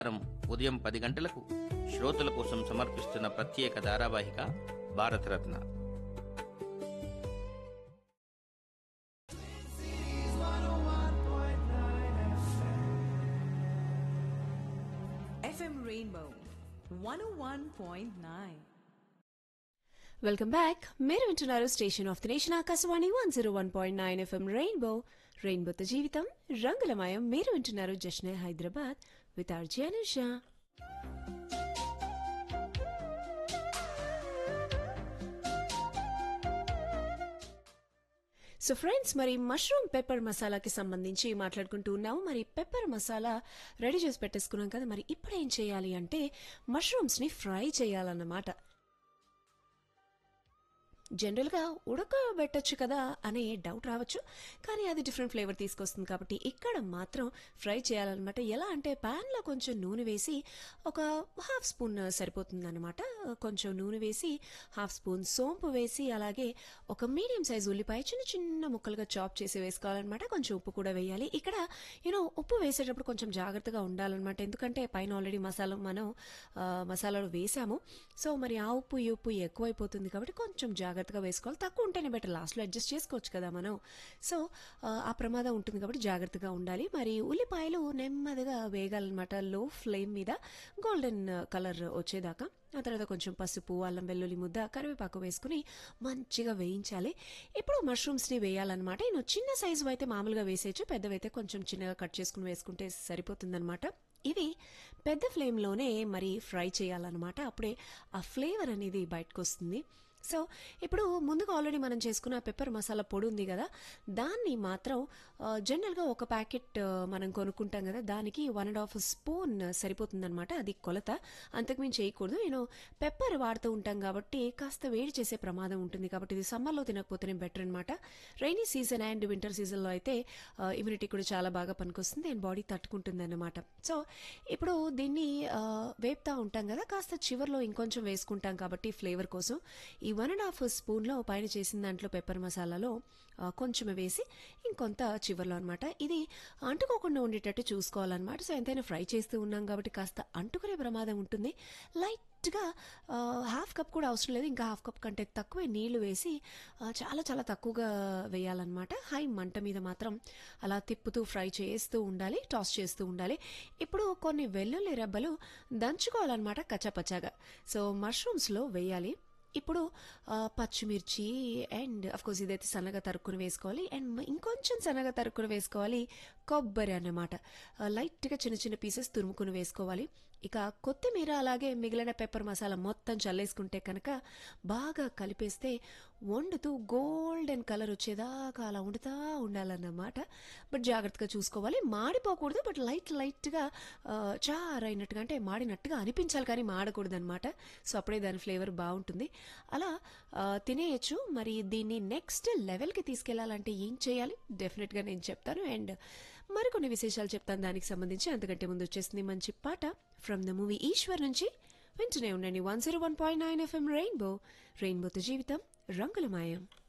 వారం ఉదయం పది గంటలకు శ్రోతల కోసం సమర్పిస్తున్న ప్రత్యేక ధారావాహిక Bharat Ratna FM Rainbow 101.9. Welcome back మీరు వింటున్నారు station of the nation Akashvani one zero one point nine FM rainbow రెయిన్బోతో జీవితం రంగులమయం మీరు వింటున్నారు Jashne Hyderabad with RJ Anusha so friends మరి మష్రూమ్ పెప్పర్ మసాలాకి సంబంధించి మాట్లాడుకుంటూ ఉన్నాము మరి పెప్పర్ మసాలా రెడీ చేసి పెట్టేసుకున్నాం కదా మరి ఇప్పుడు ఏం చేయాలి అంటే మష్రూమ్స్ని ఫ్రై చేయాలన్నమాట జనరల్గా ఉడకబెట్టచ్చు కదా అనే డౌట్ రావచ్చు కానీ అది డిఫరెంట్ ఫ్లేవర్ తీసుకొస్తుంది కాబట్టి ఇక్కడ మాత్రం ఫ్రై చేయాలన్నమాట ఎలా అంటే ప్యాన్లో కొంచెం నూనె వేసి ఒక హాఫ్ స్పూన్ సరిపోతుందన్నమాట కొంచెం నూనె వేసి హాఫ్ స్పూన్ సోంపు వేసి అలాగే ఒక మీడియం సైజ్ ఉల్లిపాయ చిన్న చిన్న ముక్కలుగా చాప్ చేసి వేసుకోవాలన్నమాట కొంచెం ఉప్పు కూడా వేయాలి ఇక్కడ యూనో ఉప్పు వేసేటప్పుడు కొంచెం జాగ్రత్తగా ఉండాలన్నమాట ఎందుకంటే పైన ఆల్రెడీ మసాలా మనం ఆ, మసాలాలు వేసాము సో మరి ఆ ఉప్పు ఈ ఉప్పు ఎక్కువైపోతుంది కాబట్టి కొంచెం జాగ్రత్తగా వేసుకోవాలి తక్కువ ఉంటేనే బెటర్ లాస్ట్లో అడ్జస్ట్ చేసుకోవచ్చు కదా మనం సో ఆ, ఆ ప్రమాదం ఉంటుంది కాబట్టి జాగ్రత్తగా ఉండాలి మరి ఉల్లిపాయలు నెమ్మదిగా వేగాలన్నమాట లో ఫ్లేమ్ మీద గోల్డెన్ కలర్ వచ్చేదాకా ఆ తర్వాత కొంచెం పసుపు అల్లం వెల్లుల్లి ముద్ద కరివేపాకు వేసుకుని మంచిగా వేయించాలి ఇప్పుడు మష్రూమ్స్ని వేయాలన్నమాట నేను చిన్న సైజు అయితే మామూలుగా వేసేయచ్చు పెద్దవైతే కొంచెం చిన్నగా కట్ చేసుకుని వేసుకుంటే సరిపోతుందన్నమాట ఇవి పెద్ద ఫ్లేమ్లోనే మరి ఫ్రై చేయాలన్నమాట అప్పుడే ఆ ఫ్లేవర్ అనేది బయటకు వస్తుంది సో ఇప్పుడు ముందుగా ఆల్రెడీ మనం చేసుకున్న పెప్పర్ మసాలా పొడి ఉంది కదా దాన్ని మాత్రం ఆ, జనరల్గా ఒక ప్యాకెట్ ఆ, మనం కొనుక్కుంటాం కదా దానికి వన్ అండ్ హాఫ్ స్పూన్ సరిపోతుందన్నమాట అది కొలత అంతకుమించి చేయకూడదు నేను పెప్పర్ వాడుతూ ఉంటాం కాబట్టి కాస్త వేడి చేసే ప్రమాదం ఉంటుంది కాబట్టి ఇది సమ్మర్లో తినకపోతేనే బెటర్ అనమాట రైనీ సీజన్ అండ్ వింటర్ సీజన్లో అయితే ఇమ్యూనిటీ కూడా చాలా బాగా పనికొస్తుంది అండ్ బాడీ తట్టుకుంటుంది అనమాట సో ఇప్పుడు దీన్ని ఆ, వేపుతా ఉంటాం కదా కాస్త చివర్లో ఇంకొంచెం వేసుకుంటాం కాబట్టి ఫ్లేవర్ కోసం ఈ వన్ అండ్ హాఫ్ స్పూన్లో పైన చేసిన దాంట్లో పెప్పర్ మసాలాలో ఆ, కొంచెం వేసి ఇంకొంత చివర్లో అనమాట ఇది అంటుకోకుండా ఉండేటట్టు చూసుకోవాలన్నమాట సో ఎంతైనా ఫ్రై చేస్తూ ఉన్నాం కాబట్టి కాస్త అంటుకునే ప్రమాదం ఉంటుంది లైట్గా హాఫ్ కప్ కూడా అవసరం లేదు ఇంకా హాఫ్ కప్ కంటే తక్కువే నీళ్లు వేసి ఆ, చాలా చాలా తక్కువగా వేయాలన్నమాట హై మంట మీద మాత్రం అలా తిప్పుతూ ఫ్రై చేస్తూ ఉండాలి టాస్ చేస్తూ ఉండాలి ఇప్పుడు కొన్ని వెల్లుల్లి రెబ్బలు దంచుకోవాలన్నమాట కచ్చాపచ్చాగా సో మష్రూమ్స్లో వేయాలి ఇప్పుడు ఆ, పచ్చిమిర్చి అండ్ కోర్స్ ఇదైతే సన్నగా తరుక్కుని వేసుకోవాలి అండ్ ఇంకొంచెం సన్నగా తరుక్కుని వేసుకోవాలి కొబ్బరి అన్నమాట ఆ, లైట్గా చిన్న చిన్న పీసెస్ తురుముకుని వేసుకోవాలి ఇక కొత్తిమీర అలాగే మిగిలిన పెప్పర్ మసాలా మొత్తం చల్లేసుకుంటే కనుక బాగా కలిపేస్తే వండుతూ గోల్డెన్ కలర్ వచ్చేదాకా అలా వండుతా ఉండాలన్నమాట బట్ జాగ్రత్తగా చూసుకోవాలి మాడిపోకూడదు బట్ లైట్ లైట్గా చారైనట్టుగా అంటే మాడినట్టుగా అనిపించాలి కానీ మాడకూడదు అనమాట సో అప్పుడే దాని ఫ్లేవర్ బాగుంటుంది అలా ఆ, తినేయచ్చు మరి దీన్ని నెక్స్ట్ లెవెల్కి తీసుకెళ్లాలంటే ఏం చేయాలి డెఫినెట్గా నేను చెప్తాను అండ్ మరికొన్ని విశేషాలు చెప్తాను దానికి సంబంధించి అంతకంటే ముందు వచ్చేసింది మంచి పాట ఫ్రమ్ ద మూవీ ఈశ్వర్ నుంచి వింటూనే ఉండండి one zero one point nine FM rainbow రెయిన్బోతో జీవితం రంగులమాయం